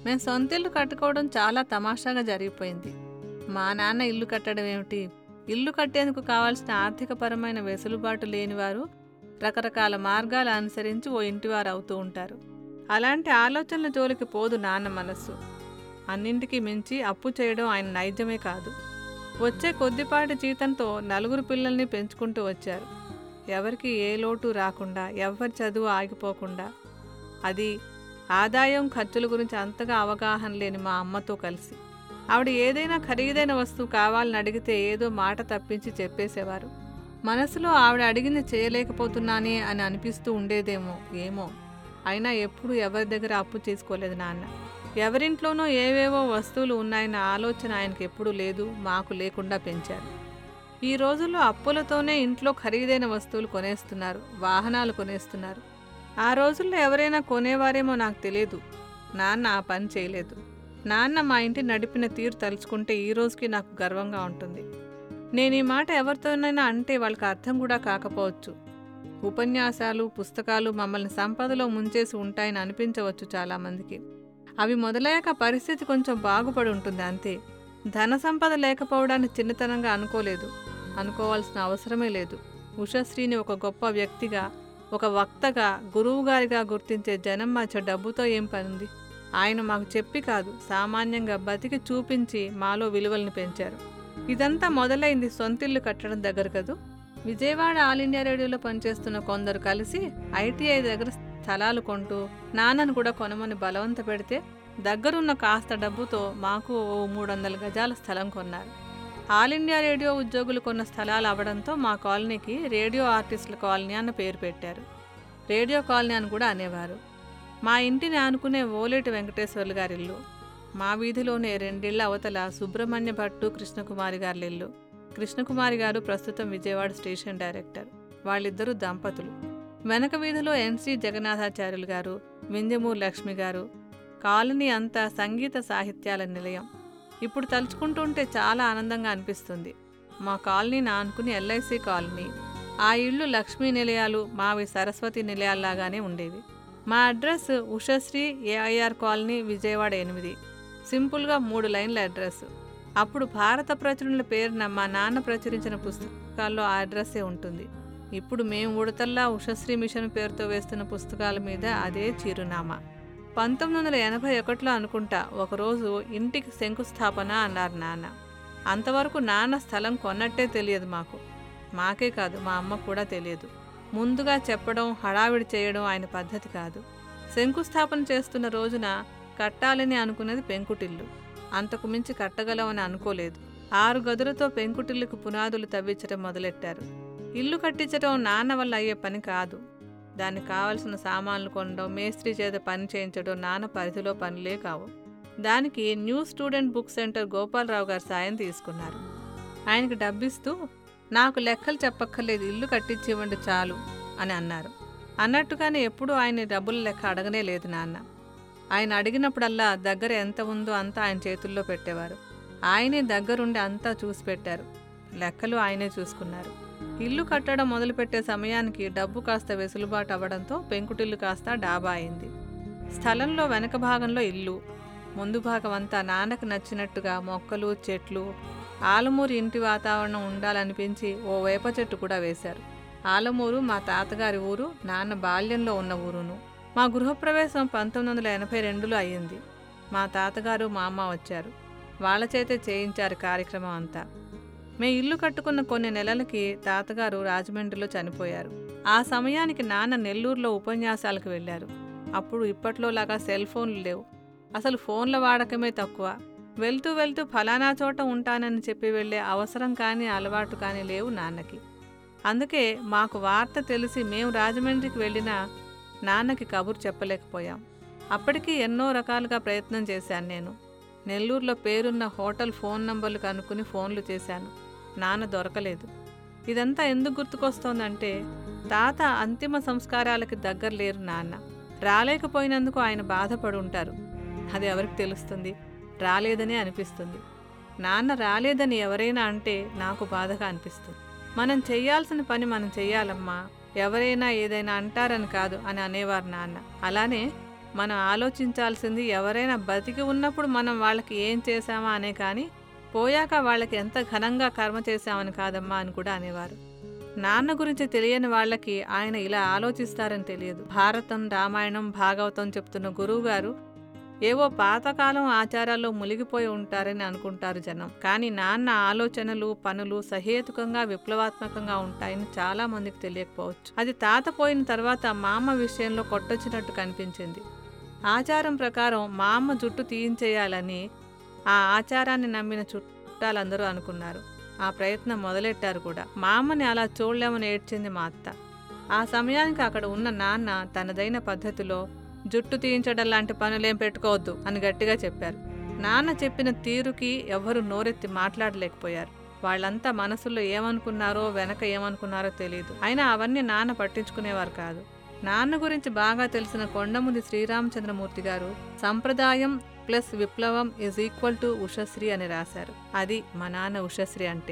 మేము సొంత ఇల్లు కట్టుకోవడం చాలా తమాషాగా జరిగిపోయింది మా నాన్న ఇల్లు కట్టడం ఏమిటి ఇల్లు కట్టేందుకు కావాల్సిన ఆర్థికపరమైన వెసులుబాటు లేనివారు రకరకాల మార్గాలు అనుసరించి ఓ ఇంటివారు అవుతూ ఉంటారు అలాంటి ఆలోచనల జోలికి పోదు నాన్న మనస్సు అన్నింటికి మించి అప్పు చేయడం ఆయన నైజమే కాదు వచ్చే కొద్దిపాటి జీతంతో నలుగురు పిల్లల్ని పెంచుకుంటూ వచ్చారు ఎవరికి ఏ లోటు రాకుండా ఎవరి చదువు ఆగిపోకుండా అది ఆదాయం ఖర్చుల గురించి అంతగా అవగాహన లేని మా అమ్మతో కలిసి ఆవిడ ఏదైనా ఖరీదైన వస్తువు కావాలని అడిగితే ఏదో మాట తప్పించి చెప్పేసేవారు మనసులో ఆవిడ అడిగింది చేయలేకపోతున్నానే అని అనిపిస్తూ ఉండేదేమో ఏమో అయినా ఎప్పుడు ఎవరి దగ్గర అప్పు చేసుకోలేదు నాన్న ఎవరింట్లోనో ఏవేవో వస్తువులు ఉన్నాయన్న ఆలోచన ఆయనకి ఎప్పుడూ లేదు మాకు లేకుండా పెంచారు ఈ రోజుల్లో అప్పులతోనే ఇంట్లో ఖరీదైన వస్తువులు కొనేస్తున్నారు వాహనాలు కొనేస్తున్నారు ఆ రోజుల్లో ఎవరైనా కొనేవారేమో నాకు తెలియదు నాన్న ఆ పని చేయలేదు నాన్న మా ఇంటి నడిపిన తీరు తలుచుకుంటే ఈ రోజుకి నాకు గర్వంగా ఉంటుంది నేను ఈ మాట ఎవరితోనైనా అంటే వాళ్ళకి అర్థం కూడా కాకపోవచ్చు ఉపన్యాసాలు పుస్తకాలు మమ్మల్ని సంపదలో ముంచేసి ఉంటాయని అనిపించవచ్చు చాలామందికి అవి మొదలయ్యాక పరిస్థితి కొంచెం బాగుపడి ఉంటుంది అంతే ధన సంపద లేకపోవడాన్ని చిన్నతనంగా అనుకోలేదు అనుకోవాల్సిన అవసరమే లేదు ఉషశ్రీని ఒక గొప్ప వ్యక్తిగా ఒక వక్తగా గురువుగారిగా గుర్తించే జనం మధ్య డబ్బుతో ఏం పనుంది ఆయన మాకు చెప్పి కాదు సామాన్యంగా బతికి చూపించి మాలో విలువల్ని పెంచారు ఇదంతా మొదలైంది సొంతిల్లు కట్టడం దగ్గర కదూ విజయవాడ ఆల్ ఇండియా రేడియోలో పనిచేస్తున్న కొందరు కలిసి ఐటీఐ దగ్గర స్థలాలు కొంటూ నాన్నను కూడా కొనమని బలవంత పెడితే దగ్గరున్న కాస్త డబ్బుతో మాకు ఓ మూడు వందల గజాల స్థలం కొన్నారు ఆల్ ఇండియా రేడియో ఉద్యోగులు కొన్న స్థలాలు అవ్వడంతో మా కాలనీకి రేడియో ఆర్టిస్టుల కాలనీ అన్న పేరు పెట్టారు రేడియో కాలనీ అని కూడా అనేవారు మా ఇంటిని ఆనుకునే ఓలేటి వెంకటేశ్వర్లు గారి ఇల్లు మా వీధిలోనే రెండిళ్ల అవతల సుబ్రహ్మణ్య భట్టు కృష్ణకుమారి గారి ఇల్లు కృష్ణకుమారి గారు ప్రస్తుతం విజయవాడ స్టేషన్ డైరెక్టర్ వాళ్ళిద్దరూ దంపతులు వెనక వీధిలో ఎన్సి జగన్నాథాచార్యులు గారు వింజమూరు లక్ష్మి గారు కాలనీ అంతా సంగీత సాహిత్యాల నిలయం ఇప్పుడు తలుచుకుంటుంటే చాలా ఆనందంగా అనిపిస్తుంది మా కాలనీని ఆనుకుని ఎల్ఐసి కాలనీ ఆ ఇళ్ళు లక్ష్మీ నిలయాలు మావి సరస్వతి నిలయాల్లాగానే ఉండేవి మా address Ushasri A I R colony Vijayawada ఎనిమిది సింపుల్గా మూడు లైన్ల అడ్రస్ అప్పుడు భారత ప్రచురణల పేరున మా నాన్న ప్రచురించిన పుస్తకాల్లో ఆ అడ్రస్సే ఉంటుంది ఇప్పుడు మేము ఉడతల్లా ఉషశ్రీ మిషన్ పేరుతో వేస్తున్న పుస్తకాల మీద అదే చిరునామా పంతొమ్మిది వందల ఎనభై ఒకటిలో అనుకుంటా ఒకరోజు ఇంటికి శంకుస్థాపన అన్నారు నాన్న అంతవరకు నాన్న స్థలం కొన్నట్టే తెలియదు మాకు మాకే కాదు మా అమ్మ కూడా తెలియదు ముందుగా చెప్పడం హడావిడి చేయడం ఆయన పద్ధతి కాదు శంకుస్థాపన చేస్తున్న రోజున కట్టాలని అనుకున్నది పెంకుటిల్లు అంతకు మించి కట్టగలమని అనుకోలేదు ఆరు గదులతో పెంకుటిల్లుకు పునాదులు తవ్వించడం మొదలెట్టారు ఇల్లు కట్టించడం నాన్న వల్ల అయ్యే పని కాదు దానికి కావలసిన సామాన్లు కొనడం మేస్త్రి చేత పని చేయించడం నాన్న పరిధిలో పనులే కావు దానికి new student book centre Gopalarao గారు సాయం తీసుకున్నారు ఆయనకి డబ్బిస్తూ నాకు లెక్కలు చెప్పక్కర్లేదు ఇల్లు కట్టించి ఇవ్వండి చాలు అని అన్నారు అన్నట్టుగానే ఎప్పుడూ ఆయన డబ్బుల లెక్క అడగనే లేదు నాన్న ఆయన అడిగినప్పుడల్లా దగ్గర ఎంత ఉందో అంతా ఆయన చేతుల్లో పెట్టేవారు ఆయనే దగ్గరుండి అంతా చూసి పెట్టారు లెక్కలు ఆయనే చూసుకున్నారు ఇల్లు కట్టడం మొదలుపెట్టే సమయానికి డబ్బు కాస్త వెసులుబాటు అవ్వడంతో పెంకుటిల్లు కాస్త డాబా అయింది స్థలంలో వెనక భాగంలో ఇల్లు ముందు భాగం అంతా నాన్నకు నచ్చినట్టుగా మొక్కలు చెట్లు ఆలమూరు ఇంటి వాతావరణం ఉండాలనిపించి ఓ వేప చెట్టు కూడా వేశారు ఆలమూరు మా తాతగారి ఊరు నాన్న బాల్యంలో ఉన్న ఊరును మా గృహప్రవేశం పంతొమ్మిది వందల ఎనభై రెండులో అయ్యింది మా తాతగారు మా అమ్మ వచ్చారు వాళ్ళ చేతే చేయించారు కార్యక్రమం అంతా మే ఇల్లు కట్టుకున్న కొన్ని నెలలకి తాతగారు రాజమండ్రిలో చనిపోయారు ఆ సమయానికి నాన్న నెల్లూరులో ఉపన్యాసాలకు వెళ్ళారు అప్పుడు ఇప్పట్లోలాగా సెల్ ఫోన్లు లేవు అసలు ఫోన్ల వాడకమే తక్కువ వెళ్తూ వెళ్తూ ఫలానా చోట ఉంటానని చెప్పి వెళ్ళే అవసరం కానీ అలవాటు కానీ లేవు నాన్నకి అందుకే మాకు వార్త తెలిసి మేము రాజమండ్రికి వెళ్ళినా నాన్నకి కబురు చెప్పలేకపోయాం అప్పటికి ఎన్నో రకాలుగా ప్రయత్నం చేశాను నేను నెల్లూరులో పేరున్న హోటల్ ఫోన్ నంబర్లు కనుక్కుని ఫోన్లు చేశాను నాన్న దొరకలేదు ఇదంతా ఎందుకు గుర్తుకొస్తోందంటే తాత అంతిమ సంస్కారాలకి దగ్గర లేరు నాన్న రాలేకపోయినందుకు ఆయన బాధపడి ఉంటారు అది ఎవరికి తెలుస్తుంది రాలేదనే అనిపిస్తుంది నాన్న రాలేదని ఎవరైనా అంటే నాకు బాధగా అనిపిస్తుంది మనం చెయ్యాల్సిన పని మనం చెయ్యాలమ్మా ఎవరైనా ఏదైనా అంటారని కాదు అని అనేవారు నాన్న అలానే మనం ఆలోచించాల్సింది ఎవరైనా బతికి ఉన్నప్పుడు మనం వాళ్ళకి ఏం చేశామా అనే కానీ పోయాక వాళ్ళకి ఎంత ఘనంగా కర్మ చేశామని కాదమ్మా అని కూడా అనేవారు నాన్న గురించి తెలియని వాళ్ళకి ఆయన ఇలా ఆలోచిస్తారని తెలియదు భారతం రామాయణం భాగవతం చెప్తున్న గురువుగారు ఏవో పాతకాలం ఆచారాల్లో మునిగిపోయి ఉంటారని అనుకుంటారు జనం కానీ నాన్న ఆలోచనలు పనులు సహేతుకంగా విప్లవాత్మకంగా ఉంటాయని చాలా మందికి తెలియకపోవచ్చు అది తాత పోయిన తర్వాత మా అమ్మ విషయంలో కొట్టొచ్చినట్టు కనిపించింది ఆచారం ప్రకారం మా అమ్మ జుట్టు తీయించేయాలని ఆ ఆచారాన్ని నమ్మిన చుట్టాలందరూ అనుకున్నారు ఆ ప్రయత్నం మొదలెట్టారు కూడా మా అమ్మని అలా చూడలేమని ఏడ్చింది మా అత్త ఆ సమయానికి అక్కడ ఉన్న నాన్న తనదైన పద్ధతిలో జుట్టు తీయించడం లాంటి పనులేం పెట్టుకోవద్దు అని గట్టిగా చెప్పారు నాన్న చెప్పిన తీరుకి ఎవ్వరూ నోరెత్తి మాట్లాడలేకపోయారు వాళ్ళంతా మనసులో ఏమనుకున్నారో వెనక ఏమనుకున్నారో తెలియదు అయినా అవన్నీ నాన్న పట్టించుకునేవారు కాదు నాన్న గురించి బాగా తెలిసిన కొండముది శ్రీరామచంద్రమూర్తి గారు సంప్రదాయం ప్లస్ విప్లవం ఈజ్ ఈక్వల్ టు ఉషశ్రీ అని రాశారు అది మా నాన్న ఉషశ్రీ అంటే